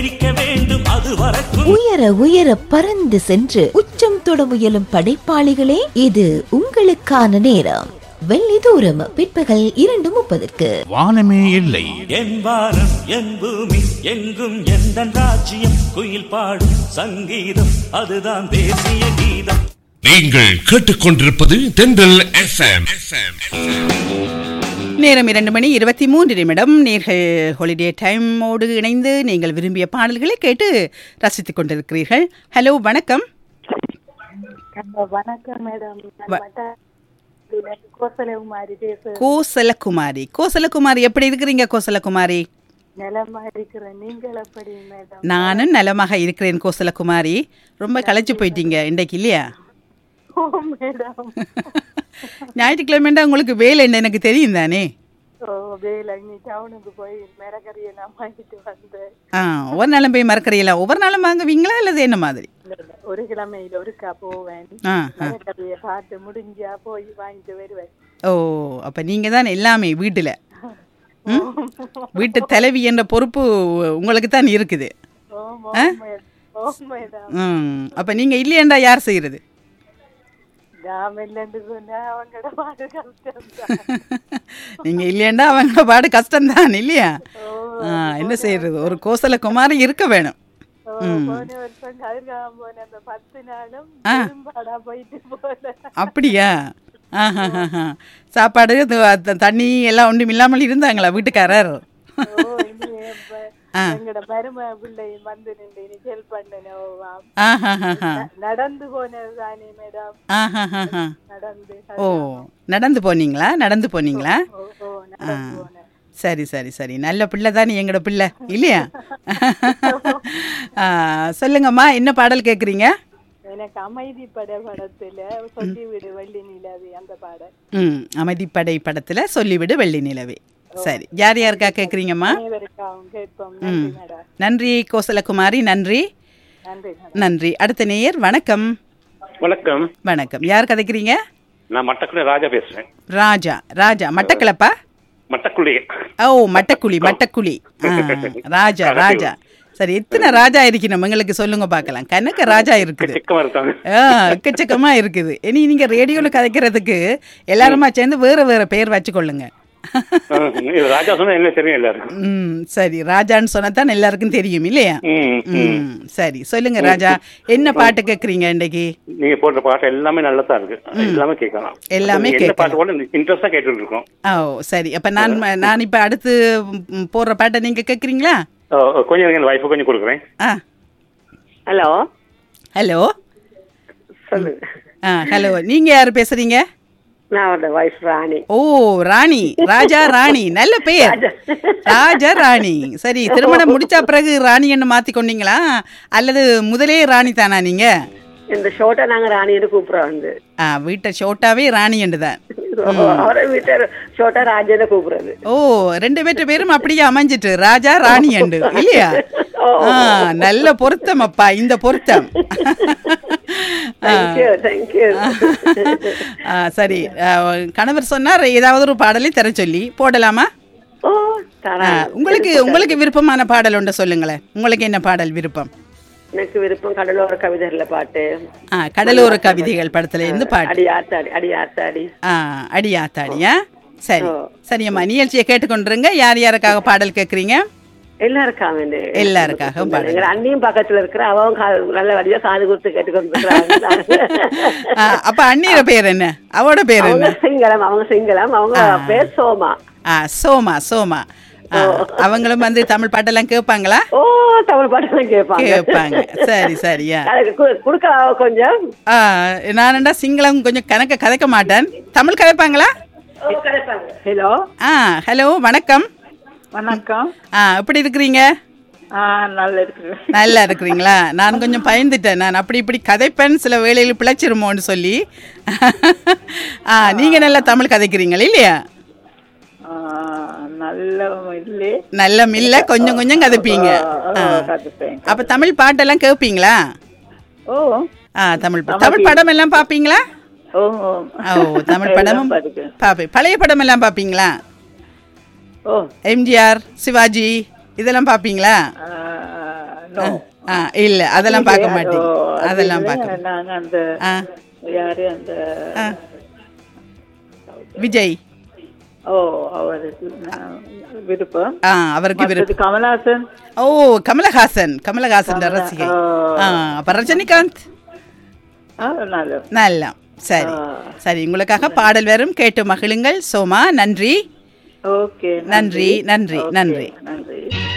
இருக்க வேண்டும் அது வரைக்கும் உயர உயர பறந்து சென்று உச்சம் தொட முயலும் படைப்பாளிகளே இது உங்களுக்கான நேரம் வெள்ளி தூரம் பிற்பகல் இரண்டு முப்பதற்கு வானமே இல்லை என் வானம் என் பூமி எங்கும் எந்த ராஜ்யம் குயில் பாடும் சங்கீதம் அதுதான் தேசிய கீதம் நீங்கள் கேட்டுக்கொண்டிருப்பது தென்றல் எஃப்எம் நேரம் இரண்டு மணி இருபத்தி மூன்று நிமிடம் நேர்கள் ஹாலிடே டைமோடு இணைந்து நீங்கள் விரும்பிய பாடல்களை கேட்டு ரசித்துக் கொண்டிருக்கிறீர்கள் ஹலோ வணக்கம் ஹலோ வணக்கம் மேடம் நான் வ- மட்டாடியில கோசலகுமாரி பேச கோசலகுமாரி கோசலகுமாரி எப்படி இருக்கிறீங்க கோசலகுமாரி நிலமா இருக்கிறேன் நீங்கள் எப்படி மேடம் நானும் நலமாக இருக்கிறேன் கோசலகுமாரி ரொம்ப களைச்சு போயிட்டீங்க இன்றைக்கு இல்லையா ஓ மேடம் ஞாயிற்றுக்கிழமைண்டா உங்களுக்கு வேலை என்ன எனக்கு தெரியும் தானே ஓ வேலை நீ டவுனுக்கு போய் மிளகறியை நான் வாங்கிட்டு வந்தேன் ஆ ஒவ்வொரு நாளும் போய் மறக்கறியெல்லாம் ஒவ்வொரு நாளும் வாங்குவீங்களா அல்லது என்ன மாதிரி இல்ல, இல்ல, ஒரு கிழமையில ஒருக்கா போவேன் ஆ ஆ மிளகறியை பார்த்து முடிஞ்சா போய் வாங்கிட்டு வருவேன் ஓ அப்போ நீங்கள் தான் எல்லாமே வீட்டில் ம் வீட்டு தலைவி என்ற பொறுப்பு உங்களுக்கு தான் இருக்குது ஓ ஆ? மேடம் ஓ மேடம் ம் அப்போ நீங்கள் இல்லையேண்டா யார் செய்கிறது நான் இல்லைன்னு சொன்னா அவங்களோட பாடு கஷ்டம் நீங்கள் இல்லையேண்டா அவங்க பாடு கஷ்டம்தான் இல்லையா ஆ என்ன செய்யறது ஒரு கோசல குமாரி இருக்க வேணும் போன வருஷம் கதிர்காமம் போன அந்த பத்து நாளும் ஆ. பெரும்பாடா போயிட்டு போல அப்படியா ஆஹாஹாஹா. சாப்பாடு இது, த- தண்ணி எல்லாம் ஒன்றும் இல்லாமல் இருந்தாங்களா வீட்டுக்காரர் ஓ இனி இப்ப ஆ. எங்கட மரும பிள்ளை வந்து நின்று இனி ஹெல்ப் பண்ணணும் ஆஹாஹாஹா. நடந்து போனது தானே மேடம் ஆஹாஹாஹா. நடந்து ஓ நடந்து போனீங்களா நடந்து போனீங்களா ஓ ஓ நடந்து போனேன் சரி சரி சரி நல்ல பிள்ளை தானே எங்களோட பிள்ளை இல்லையா ஆ, சொல்லுங்கம்மா என்ன பாடல் கேட்குறீங்க எனக்கு அமைதி பட படத்துல சொல்லி விடு வள்ளி நிலவு அந்த பாடல் ம் அமைதிப்படை படத்தில் சொல்லிவிடு வெள்ளி நிலவே சரி யார் யாருக்கா கேட்குறீங்கம்மா அனைவருக்காகவும் கேட்போம் நன்றி மேடம் நன்றி கோசலகுமாரி நன்றி நன்றி மேடம் நன்றி அடுத்த நேயர் வணக்கம் வணக்கம் வணக்கம் யார் கதைக்கிறீங்க நான் மட்டக்குடி ராஜா பேசுறேன் ராஜா ராஜா மட்டக்கிளப்பா மட்டக்குடி ஓ மட்டக்குழி மட்டக்குழி ஆ, ராஜா ராஜா சரி எத்தனை ராஜா இருக்கணும் எங்களுக்கு சொல்லுங்க பார்க்கலாம் கணக்க ராஜா இருக்குது சிக்கமா இருக்காங்க ஆ, எக்கச்சக்கமா இருக்குது இனி நீங்க ரேடியோல கதைக்கிறதுக்கு எல்லாருமா சேர்ந்து வேற வேற பேர் வச்சுக்கொள்ளுங்க ஆஹ், இது ராஜா சொன்னா என்ன தெரியும் எல்லாருக்கும் ம் சரி ராஜான்னு சொன்னா தான் எல்லாருக்கும் தெரியும் இல்லையா ம், ம். ம் சரி சொல்லுங்க ராஜா என்ன பாட்டு கேக்குறீங்க இன்னைக்கு நீங்க போடுற பாட்டு எல்லாமே நல்லதா இருக்கு எல்லாமே கேட்கலாம் எல்லாமே என்ன கேட்கலாம். பாட்டு கூட இன்ட்ரெஸ்டா கேட்டுட்டு இருக்கோம் ஓ சரி அப்ப நான் நான் இப்ப அடுத்து ம், போடுற பாட்டை நீங்க கேக்குறீங்களா ஓ, ஓ, கொஞ்சம் என் வைஃபு கொஞ்சம் கொடுக்குறேன் ஆ ஹலோ ஹலோ சொல்லுங்க ஆ ஹலோ நீங்க யார் பேசுறீங்க நான் அவரோட வைஃப் ராணி ஓ ராணி ராஜா ராணி நல்ல பெயர் ராஜா ராணி சரி திருமணம் முடிச்ச பிறகு ராணின்னு மாத்தி கொண்டீங்களா அல்லது முதலே ராணி தானா நீங்க இந்த ஷோட்டை நாங்க ராணின்னு கூப்பிடுறோம் வந்து ஆ வீட்டை ஷோட்டாவே ராணி தான் அவரை வீட்டை ஷோட்டா ராஜன்னு கூப்பிடுறது ஓ ரெண்டு பேர்ட்ட பேரும் அப்படியே அமைஞ்சிட்டு ராஜா ராணி அண்டு இல்லையா ஆ நல்ல பொருத்தம் அப்பா இந்த பொருத்தம் ஆ. தேங்க்யூ ஆ, சரி ஆ, கணவர் சொன்னார் ஏதாவது ஒரு பாடலை தர சொல்லி போடலாமா ஓ ஆ, தரேன் உங்களுக்கு உங்களுக்கு விருப்பமான பாடல் ஒன்று சொல்லுங்களேன் உங்களுக்கு என்ன பாடல் விருப்பம் எனக்கு விருப்பம் கடலோர கவிதைகள்ல பாட்டு ஆ கடலோர கவிதைகள் படத்துல இருந்து பாட்டு அடி ஆத்தாடி அடி ஆத்தாடி ஆ அடியாத்தாடியா சரி ஓ. சரியம்மா நிகழ்ச்சியை கேட்டுக்கொண்டிருங்க யார் யாருக்காக பாடல் கேட்குறீங்க எல்லாருக்காக வேண்டி எல்லாருக்காக பாடல் எங்க அண்ணியும் பக்கத்துல இருக்கிற அவன் கா- நல்ல வழியா காது கொடுத்து கேட்டுக்கொண்டு ஆ, அப்ப அண்ணியோட பேர் என்ன அவட பேர் அவங்க என்ன சிங்களம் அவங்க சிங்களம் அவங்க பேர் சோமா ஆ சோமா சோமா ஆ, அவங்களும் வந்து தமிழ் பாட்டெல்லாம் கேட்பாங்களா ஓ தமிழ் பாட்டு கேட்பாங்க கேட்பாங்க சரி சரியா அதுக்கு கு- கொடுக்க கொஞ்சம் ஆ, நானண்டா சிங்களம் கொஞ்சம் கணக்க கதைக்க மாட்டேன் தமிழ் கதைப்பாங்களா ஹலோ ஆ ஹலோ வணக்கம் வணக்கம் ஆ எப்படி இருக்கிறீங்க ஆ நல்லா இருக்கு நல்லா இருக்கிறீங்களா நான் கொஞ்சம் பயந்துட்டேன் நான் அப்படி இப்படி கதைப்பேன் சில வேளையில் பிழைச்சிருமோன்னு சொல்லி ஆ நீங்கள் நல்லா தமிழ் கதைக்கிறீங்களா இல்லையா நல்ல இல்லே நல்ல மில்ல கொஞ்சம் கொஞ்சம் கதைப்பீங்க ஆ. அப்ப தமிழ் பாட்டெல்லாம் கேட்பீங்களா ஓ ஆ தமிழ் பா- தமிழ் படம் எல்லாம் பார்ப்பீங்களா ஓ ஓ தமிழ் படமும் பார்ப்பேன் பழைய படம் எல்லாம் பார்ப்பீங்களா ஓ எம்ஜிஆர் சிவாஜி இதெல்லாம் பார்ப்பீங்களா நோ ஆ இல்ல அதெல்லாம் பார்க்க மாட்டீங்க அதெல்லாம் பார்க்க நாங்க அந்த ஆ யாரு அந்த ஆ. விஜய் ஓ அவருக்கு நான் விருப்பம் ஆ அவருக்கு விருப்பம் மற்றது கமலஹாசன் ஓ கமலஹாசன் கமலஹாசன் ரசிகை ஓ. ஆ அப்ப ரஜினிகாந்த் ஆ, நல்ல நல்லா சரி சரி உங்களுக்காக பாடல் வரும் கேட்டு மகிழுங்கள் சோமா நன்றி ஓகே நன்றி நன்றி ஓகே, நன்றி நன்றி